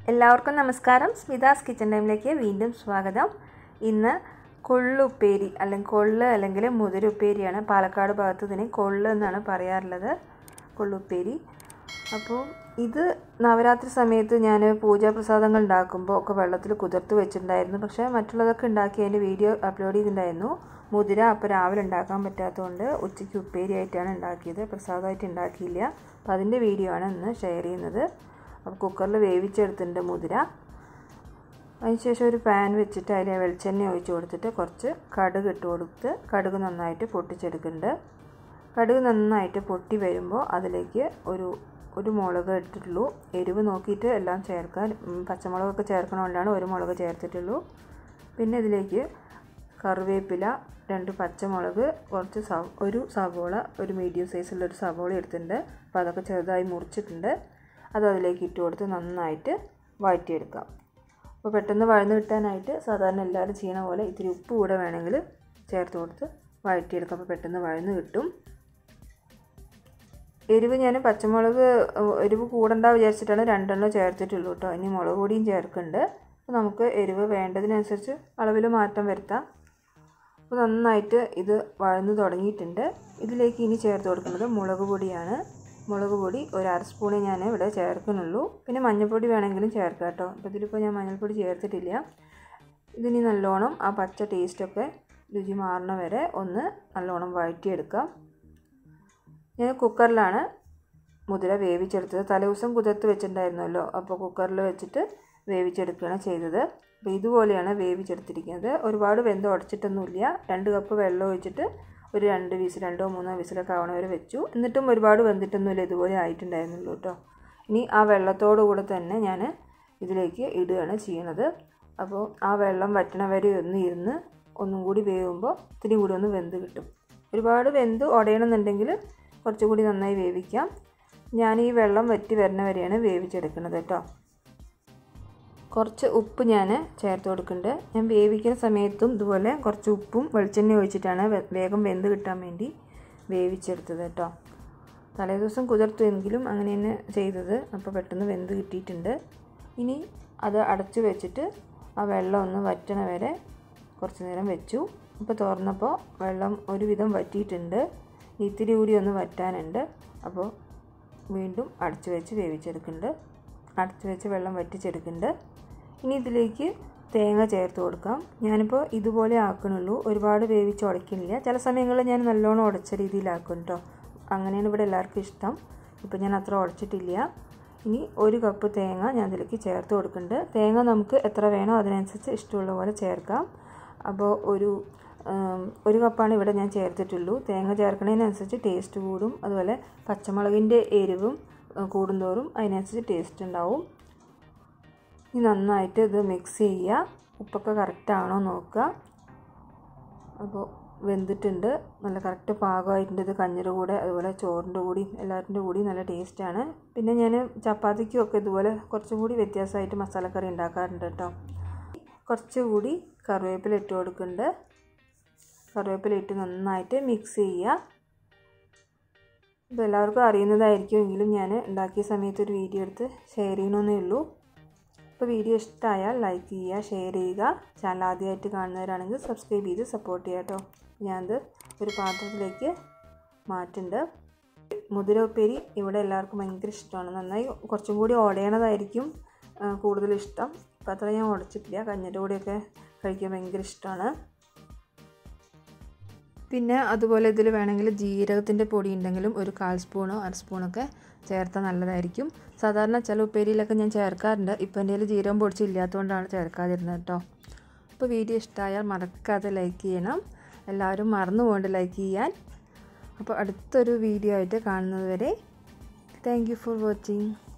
എല്ലാവർക്കും നമസ്കാരം സ്മിതാസ് കിച്ചൺ ടൈമിലേക്ക് വീണ്ടും സ്വാഗതം ഇന്ന് കൊള്ളുപ്പേരി അല്ലെങ്കിൽ കൊള്ള് അല്ലെങ്കിൽ മുതിരുപ്പേരിയാണ് പാലക്കാട് ഭാഗത്ത് ഇതിന് കൊള്ള് എന്നാണ് പറയാറുള്ളത് കൊള്ളുപ്പേരി അപ്പോൾ ഇത് നവരാത്രി സമയത്ത് ഞാൻ പൂജാപ്രസാദങ്ങൾ ഉണ്ടാക്കുമ്പോൾ ഒക്കെ വെള്ളത്തിൽ കുതിർത്ത് വെച്ചിട്ടുണ്ടായിരുന്നു പക്ഷേ മറ്റുള്ളതൊക്കെ ഉണ്ടാക്കി അതിൻ്റെ വീഡിയോ അപ്ലോഡ് ചെയ്തിട്ടുണ്ടായിരുന്നു മുതിര അപ്പോൾ രാവിലെ ഉണ്ടാക്കാൻ പറ്റാത്തതുകൊണ്ട് ഉച്ചയ്ക്ക് ഉപ്പേരി ആയിട്ടാണ് ഉണ്ടാക്കിയത് പ്രസാദമായിട്ട് ഉണ്ടാക്കിയില്ല അപ്പോൾ അതിൻ്റെ വീഡിയോ ആണ് ഇന്ന് ഷെയർ ചെയ്യുന്നത് അപ്പോൾ കുക്കറിൽ വേവിച്ചെടുത്തിട്ടുണ്ട് മുതിര അതിനുശേഷം ഒരു പാൻ വെച്ചിട്ട് അതിൽ വെളിച്ചെണ്ണ ഒഴിച്ച് കൊടുത്തിട്ട് കുറച്ച് കടുക് ഇട്ട് കൊടുത്ത് കടുക് നന്നായിട്ട് പൊട്ടിച്ചെടുക്കുന്നുണ്ട് കടുക് നന്നായിട്ട് പൊട്ടി വരുമ്പോൾ അതിലേക്ക് ഒരു ഒരു മുളക് ഇട്ടിട്ടുള്ളൂ എരിവ് നോക്കിയിട്ട് എല്ലാം ചേർക്കാൻ പച്ചമുളകൊക്കെ ചേർക്കണതുകൊണ്ടാണ് ഒരു മുളക് ചേർത്തിട്ടുള്ളൂ പിന്നെ ഇതിലേക്ക് കറിവേപ്പില രണ്ട് പച്ചമുളക് കുറച്ച് സ ഒരു സവോള ഒരു മീഡിയം സൈസുള്ള ഒരു സവോള എടുത്തിട്ടുണ്ട് അപ്പോൾ അതൊക്കെ ചെറുതായി മുറിച്ചിട്ടുണ്ട് അത് അതിലേക്ക് ഇട്ട് കൊടുത്ത് നന്നായിട്ട് വഴറ്റിയെടുക്കാം അപ്പോൾ പെട്ടെന്ന് വഴന്ന് കിട്ടാനായിട്ട് സാധാരണ എല്ലാവരും ചെയ്യണ പോലെ ഇത്തിരി ഉപ്പ് കൂടെ വേണമെങ്കിൽ ചേർത്ത് കൊടുത്ത് വഴറ്റിയെടുക്കാം അപ്പോൾ പെട്ടെന്ന് വഴന്ന് കിട്ടും എരിവ് ഞാൻ പച്ചമുളക് എരിവ് കൂടണ്ട വിചാരിച്ചിട്ടാണ് രണ്ടെണ്ണം ചേർത്തിട്ടുള്ളൂ കേട്ടോ ഇനി മുളക് പൊടിയും ചേർക്കുന്നുണ്ട് അപ്പോൾ നമുക്ക് എരിവ് വേണ്ടതിനനുസരിച്ച് അളവിൽ മാറ്റം വരുത്താം അപ്പോൾ നന്നായിട്ട് ഇത് വഴന്ന് തുടങ്ങിയിട്ടുണ്ട് ഇതിലേക്ക് ഇനി ചേർത്ത് കൊടുക്കുന്നത് മുളക് പൊടിയാണ് മുളക് പൊടി ഒരു അര സ്പൂണേ ഞാൻ ഇവിടെ ചേർക്കുന്നുള്ളൂ പിന്നെ മഞ്ഞൾപ്പൊടി വേണമെങ്കിലും ചേർക്കാം കേട്ടോ അപ്പോൾ ഇതിലിപ്പോൾ ഞാൻ മഞ്ഞൾപ്പൊടി ചേർത്തിട്ടില്ല ഇതിനി നല്ലോണം ആ പച്ച ടേസ്റ്റൊക്കെ രുചി മാറണ വരെ ഒന്ന് നല്ലോണം വഴറ്റിയെടുക്കാം ഞാൻ കുക്കറിലാണ് മുതിര വേവിച്ചെടുത്തത് തലേദിവസം കുതിർത്ത് വെച്ചിട്ടുണ്ടായിരുന്നല്ലോ അപ്പോൾ കുക്കറിൽ വെച്ചിട്ട് വേവിച്ചെടുക്കുകയാണ് ചെയ്തത് അപ്പോൾ ഇതുപോലെയാണ് വേവിച്ചെടുത്തിരിക്കുന്നത് ഒരുപാട് വെന്ത് ഉടച്ചിട്ടൊന്നുമില്ല രണ്ട് കപ്പ് വെള്ളം ഒഴിച്ചിട്ട് ഒരു രണ്ട് വിസിൽ രണ്ടോ മൂന്നോ വിസിലൊക്കെ ആവണ വരെ വെച്ചു എന്നിട്ടും ഒരുപാട് വെന്തിട്ടൊന്നുമില്ല ഇതുപോലെ ആയിട്ടുണ്ടായിരുന്നുള്ളൂ കേട്ടോ ഇനി ആ വെള്ളത്തോടു കൂടെ തന്നെ ഞാൻ ഇതിലേക്ക് ഇടുകയാണ് ചെയ്യണത് അപ്പോൾ ആ വെള്ളം വറ്റണ വരെ ഒന്ന് ഇരുന്ന് ഒന്നും കൂടി വേവുമ്പോൾ ഇത്തിരി കൂടി ഒന്ന് വെന്ത് കിട്ടും ഒരുപാട് വെന്ത് ഉടയണമെന്നുണ്ടെങ്കിൽ കുറച്ചുകൂടി നന്നായി വേവിക്കാം ഞാൻ ഈ വെള്ളം വറ്റി വരുന്ന വരെയാണ് വേവിച്ചെടുക്കുന്നത് കേട്ടോ കുറച്ച് ഉപ്പ് ഞാൻ ചേർത്ത് കൊടുക്കുന്നുണ്ട് ഞാൻ വേവിക്കുന്ന സമയത്തും ഇതുപോലെ കുറച്ച് ഉപ്പും വെളിച്ചെണ്ണ ഒഴിച്ചിട്ടാണ് വേഗം വെന്ത് കിട്ടാൻ വേണ്ടി വേവിച്ചെടുത്തത് കേട്ടോ തലേ ദിവസം കുതിർത്തെങ്കിലും അങ്ങനെ തന്നെ ചെയ്തത് അപ്പോൾ പെട്ടെന്ന് വെന്ത് കിട്ടിയിട്ടുണ്ട് ഇനി അത് അടച്ചു വെച്ചിട്ട് ആ വെള്ളം ഒന്ന് വറ്റണ വരെ കുറച്ച് നേരം വെച്ചു ഇപ്പോൾ തുറന്നപ്പോൾ വെള്ളം ഒരുവിധം വറ്റിയിട്ടുണ്ട് ഇത്തിരി കൂടി ഒന്ന് വറ്റാനുണ്ട് അപ്പോൾ വീണ്ടും അടച്ചു വെച്ച് വേവിച്ചെടുക്കുന്നുണ്ട് അടച്ചു വെച്ച് വെള്ളം വറ്റിച്ചെടുക്കുന്നുണ്ട് ഇനി ഇതിലേക്ക് തേങ്ങ ചേർത്ത് കൊടുക്കാം ഞാനിപ്പോൾ ഇതുപോലെ ആക്കണുള്ളൂ ഒരുപാട് വേവിച്ച് ഉടയ്ക്കുന്നില്ല ചില സമയങ്ങളിൽ ഞാൻ നല്ലോണം ഉടച്ച രീതിയിലാക്കും കേട്ടോ അങ്ങനെയാണ് ഇവിടെ എല്ലാവർക്കും ഇഷ്ടം ഇപ്പോൾ ഞാൻ അത്ര ഉടച്ചിട്ടില്ല ഇനി ഒരു കപ്പ് തേങ്ങ ഞാൻ ഇതിലേക്ക് ചേർത്ത് കൊടുക്കുന്നുണ്ട് തേങ്ങ നമുക്ക് എത്ര വേണോ അതിനനുസരിച്ച് ഇഷ്ടമുള്ള പോലെ ചേർക്കാം അപ്പോൾ ഒരു ഒരു കപ്പാണ് ഇവിടെ ഞാൻ ചേർത്തിട്ടുള്ളൂ തേങ്ങ ചേർക്കുന്നതിനനുസരിച്ച് ടേസ്റ്റ് കൂടും അതുപോലെ പച്ചമുളകിൻ്റെ എരിവും കൂടുന്തോറും അതിനനുസരിച്ച് ടേസ്റ്റ് ഉണ്ടാവും ഇനി നന്നായിട്ട് ഇത് മിക്സ് ചെയ്യുക ഉപ്പൊക്കെ കറക്റ്റാണോ നോക്കുക അപ്പോൾ വെന്തിട്ടുണ്ട് നല്ല കറക്റ്റ് പാകമായിട്ടുണ്ട് ഇത് കഞ്ഞിയുടെ കൂടെ അതുപോലെ ചോറിൻ്റെ കൂടി എല്ലാവരുടെ കൂടി നല്ല ടേസ്റ്റാണ് പിന്നെ ഞാൻ ചപ്പാത്തിക്കും ഒക്കെ ഇതുപോലെ കുറച്ചും കൂടി വ്യത്യാസമായിട്ട് മസാലക്കറി ഉണ്ടാക്കാറുണ്ട് കേട്ടോ കുറച്ചുകൂടി കറിവേപ്പില ഇട്ട് കൊടുക്കുന്നുണ്ട് കറിവേപ്പില ഇട്ട് നന്നായിട്ട് മിക്സ് ചെയ്യുക ഇപ്പോൾ എല്ലാവർക്കും അറിയുന്നതായിരിക്കും എങ്കിലും ഞാൻ ഉണ്ടാക്കിയ സമയത്ത് ഒരു വീഡിയോ എടുത്ത് ഷെയർ ചെയ്യണമെന്നേ ഉള്ളൂ അപ്പോൾ വീഡിയോ ഇഷ്ടമായാൽ ലൈക്ക് ചെയ്യുക ഷെയർ ചെയ്യുക ചാനൽ ആദ്യമായിട്ട് കാണുന്നവരാണെങ്കിൽ സബ്സ്ക്രൈബ് ചെയ്ത് സപ്പോർട്ട് ചെയ്യുക കേട്ടോ ഞാനത് ഒരു പാത്രത്തിലേക്ക് മാറ്റുന്നുണ്ട് മുതിര ഉപ്പേരി ഇവിടെ എല്ലാവർക്കും ഭയങ്കര ഇഷ്ടമാണ് നന്നായി കുറച്ചും കൂടി ഓടയണതായിരിക്കും കൂടുതൽ ഇഷ്ടം അപ്പോൾ അത്ര ഞാൻ ഉടച്ചിട്ടില്ല കഞ്ഞിൻ്റെ കൂടെയൊക്കെ കഴിക്കാൻ ഭയങ്കര ഇഷ്ടമാണ് പിന്നെ അതുപോലെ ഇതിൽ വേണമെങ്കിൽ ജീരകത്തിൻ്റെ പൊടി ഉണ്ടെങ്കിലും ഒരു കാൽ സ്പൂണോ അര സ്പൂണൊക്കെ ചേർത്താൽ നല്ലതായിരിക്കും സാധാരണ ചില ഉപ്പേരിയിലൊക്കെ ഞാൻ ചേർക്കാറുണ്ട് ഇപ്പം എൻ്റെ കയ്യിൽ ജീരകം പൊടിച്ചില്ലാത്തതുകൊണ്ടാണ് ചേർക്കാതിരുന്നത് കേട്ടോ അപ്പോൾ വീഡിയോ ഇഷ്ടമായാൽ മറക്കാതെ ലൈക്ക് ചെയ്യണം എല്ലാവരും മറന്നു പോകേണ്ട ലൈക്ക് ചെയ്യാൻ അപ്പോൾ അടുത്തൊരു വീഡിയോ ആയിട്ട് കാണുന്നത് വരെ താങ്ക് ഫോർ വാച്ചിങ്